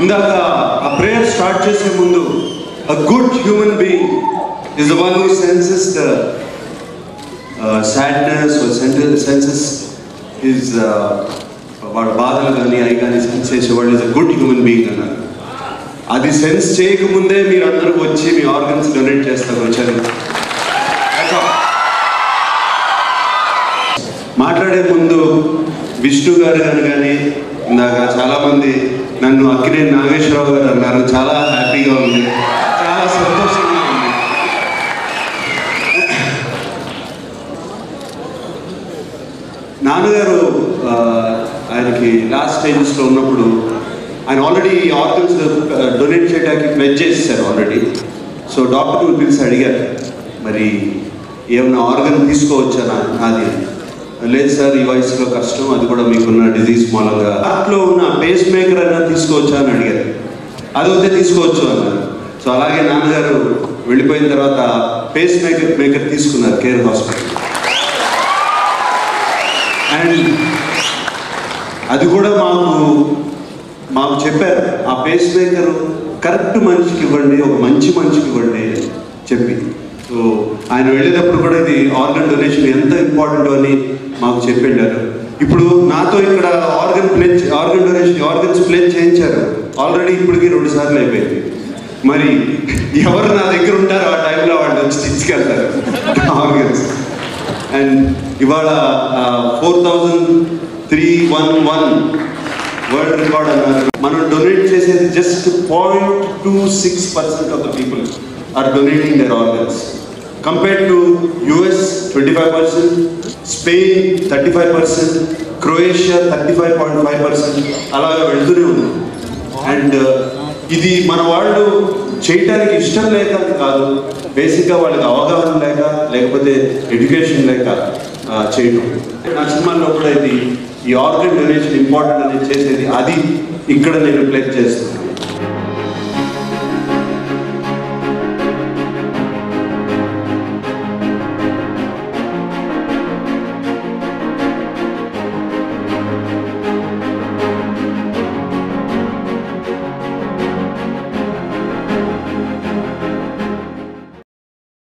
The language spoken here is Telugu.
ఇందాక ఆ ప్రేయర్ స్టార్ట్ చేసే ముందు a good human being is the one who senses the sadness senses is వాడు బాధలు కానీ అవి కానీ సెన్స్ చేసేవాడు is a good human being అన్నారు అది సెన్స్ చేయకముందే మీరు అందరూ వచ్చి మీ ఆర్గన్స్ డొనేట్ చేస్తారు వచ్చారు That's all. మాట్లాడే ముందు విష్ణు గారు గారు కానీ ఇందాక చాలా మంది నన్ను అక్కినేని నాగేశ్వరరావు గారు అన్నారు చాలా హ్యాపీగా ఉంది చాలా సంతోషంగా ఉంది నాన్నగారు ఆ, ఆయనకి లాస్ట్ స్టేజెస్లో ఉన్నప్పుడు ఆయన ఆల్రెడీ ఆర్గన్స్ డొనేట్ చేయడానికి ప్లెజ్ చేసేసారు ఆల్రెడీ సో డాక్టర్ పిలిచి అడిగారు మరి ఏమైనా ఆర్గన్ తీసుకోవచ్చా నా నాది అని. లేదు సార్ ఈ వయసులో కష్టం అది కూడా మీకున్న డిజీజ్ మూలంగా హార్ట్లో ఉన్న పేస్ మేకర్ అయినా తీసుకోవచ్చా అని అడిగారు అది వస్తే తీసుకోవచ్చు అన్నారు సో అలాగే నాన్నగారు వెళ్ళిపోయిన తర్వాత పేస్ మేకర్ మేకర్ తీసుకున్నారు కేర్ హాస్పిటల్ అండ్ అది కూడా మాకు మాకు చెప్పారు ఆ పేస్ మేకర్ కరెక్ట్ మనిషికి ఇవ్వండి ఒక మంచి మనిషికి ఇవ్వండి అని చెప్పి సో ఆయన వెళ్ళేటప్పుడు కూడా ఇది ఆర్గన్ డొనేషన్ ఎంత ఇంపార్టెంట్ అని మాకు చెప్పిండారు ఇప్పుడు నాతో ఇక్కడ organ pledge organ donation organs pledge చేయించారు ఆల్రెడీ ఇప్పటికి రెండు సార్లు అయిపోయింది మరి ఎవరు నా దగ్గర ఉంటారో ఆ టైంలో వాళ్ళు వచ్చి తీసుకెళ్తారు ఆర్గన్స్ అండ్ ఇవాళ four thousand three one one world record అన్నారు మనం డొనేట్ చేసేది just point two six percent of the people are donating their organs compared to US twenty five percent Spain thirty five percent Croatia thirty five point five percent అలాగా వెళ్తూనే ఉంది అండ్ ఇది మన వాళ్ళు చేయటానికి ఇష్టం లేక అని కాదు బేసిక్గా వాళ్ళకి అవగాహన లేక లేకపోతే ఎడ్యుకేషన్ లేక ఆ, చేయటం నా సినిమాల్లో కూడా ఇది ఈ ఆర్గన్ డొనేషన్ ఇంపార్టెంట్ అనేది చేసేది అది ఇక్కడ నేను ప్లేస్ చేస్తాను